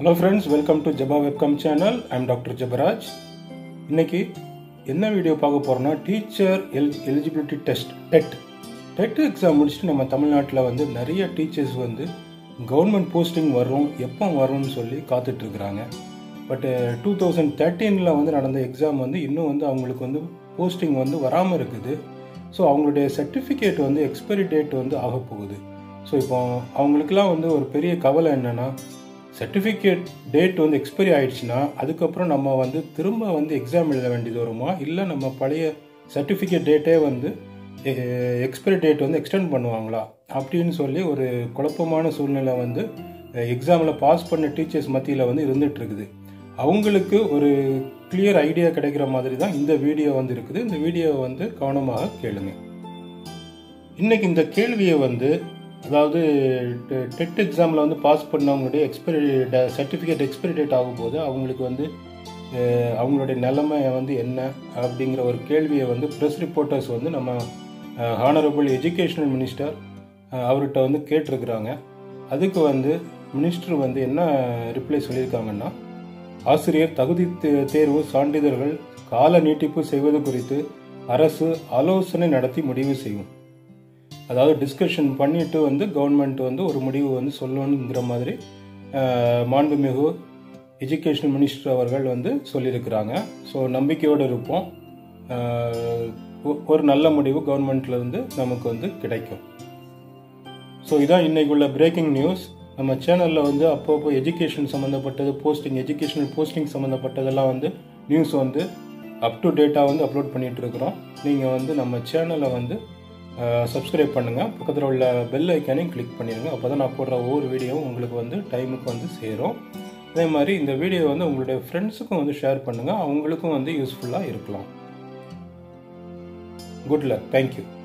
hello friends welcome to Jaba webcam channel I'm doctor Jabaraj இன்னைக்கு என்ன video பார்க்க போகிறோம்னா டீச்சர் எல் eligibility test TET TET exam முடிச்சுட்டு நம்ம தமிழ்நாட்டில் வந்து நிறைய டீச்சர்ஸ் வந்து கவர்மெண்ட் போஸ்டிங் வரும் எப்போ வரும்னு சொல்லி காத்துட்ருக்குறாங்க பட் டூ தௌசண்ட் தேர்ட்டீனில் வந்து நடந்த எக்ஸாம் வந்து இன்னும் வந்து அவங்களுக்கு வந்து போஸ்டிங் வந்து வராமல் இருக்குது ஸோ அவங்களுடைய சர்டிஃபிகேட் வந்து எக்ஸ்பைரி டேட் வந்து ஆக போகுது ஸோ இப்போ அவங்களுக்குலாம் வந்து ஒரு பெரிய கவலை என்னென்னா சர்டிஃபிகேட் டேட் வந்து எக்ஸ்பைரி ஆயிடுச்சுன்னா அதுக்கப்புறம் நம்ம வந்து திரும்ப வந்து எக்ஸாம் எழுத வேண்டியது வருமா இல்லை நம்ம பழைய சர்டிஃபிகேட் டேட்டே வந்து எக்ஸ்பைரி டேட் வந்து எக்ஸ்டெண்ட் பண்ணுவாங்களா அப்படின்னு சொல்லி ஒரு குழப்பமான சூழ்நிலை வந்து எக்ஸாமில் பாஸ் பண்ண டீச்சர்ஸ் மத்தியில் வந்து இருந்துட்டு இருக்குது அவங்களுக்கு ஒரு கிளியர் ஐடியா கிடைக்கிற மாதிரி தான் இந்த வீடியோ வந்து இருக்குது இந்த வீடியோவை வந்து கவனமாக கேளுங்க இன்னைக்கு இந்த கேள்வியை வந்து அதாவது டெட் எக்ஸாமில் வந்து பாஸ் பண்ணவங்களுடைய எக்ஸ்பைரி சர்டிஃபிகேட் எக்ஸ்பைரி டேட் ஆகும்போது அவங்களுக்கு வந்து அஹ், அவங்களுடைய நிலைமை வந்து என்ன அப்படிங்கிற ஒரு கேள்வியை வந்து ப்ரெஸ் ரிப்போர்ட்டர்ஸ் வந்து நம்ம ஹானரபிள் எஜுகேஷனல் மினிஸ்டர் அவர்கிட்ட வந்து கேட்டிருக்கிறாங்க அதுக்கு வந்து மினிஸ்டர் வந்து என்ன ரிப்ளை சொல்லியிருக்காங்கன்னா ஆசிரியர் தகுதி தே- தேர்வு சான்றிதழ்கள் கால நீட்டிப்பு செய்வது குறித்து அரசு ஆலோசனை நடத்தி முடிவு செய்யும் அதாவது டிஸ்கஷன் பண்ணிட்டு வந்து கவர்மெண்ட் வந்து ஒரு முடிவு வந்து சொல்லணுங்கிற மாதிரி அஹ், மாண்புமிகு எஜுகேஷன் மினிஸ்டர் அவர்கள் வந்து சொல்லியிருக்கிறாங்க ஸோ நம்பிக்கையோடு இருப்போம் அஹ், ஒ- ஒரு நல்ல முடிவு கவர்மெண்ட்ல இருந்து நமக்கு வந்து கிடைக்கும் ஸோ இதான் இன்னைக்கு உள்ள பிரேக்கிங் நியூஸ் நம்ம சேனலில் வந்து அப்பப்போ எஜுகேஷன் சம்மந்தப்பட்டது போஸ்டிங் எஜுகேஷனல் போஸ்டிங் சம்மந்தப்பட்டதெல்லாம் வந்து நியூஸ் வந்து அப் டு டேட்டாக வந்து அப்லோட் பண்ணிட்டு இருக்கிறோம் நீங்கள் வந்து நம்ம சேனலை வந்து சப்ஸ்கிரைப் பண்ணுங்கள் பக்கத்தில் உள்ள பெல் ஐக்கானையும் கிளிக் பண்ணிடுங்க அப்போ தான் நான் போடுற ஒவ்வொரு வீடியோவும் உங்களுக்கு வந்து டைமுக்கு வந்து சேரும் அதே மாதிரி இந்த வீடியோ வந்து உங்களுடைய ஃப்ரெண்ட்ஸுக்கும் வந்து ஷேர் பண்ணுங்கள் அவங்களுக்கும் வந்து யூஸ்ஃபுல்லாக இருக்கலாம் குட் லக் தேங்க்யூ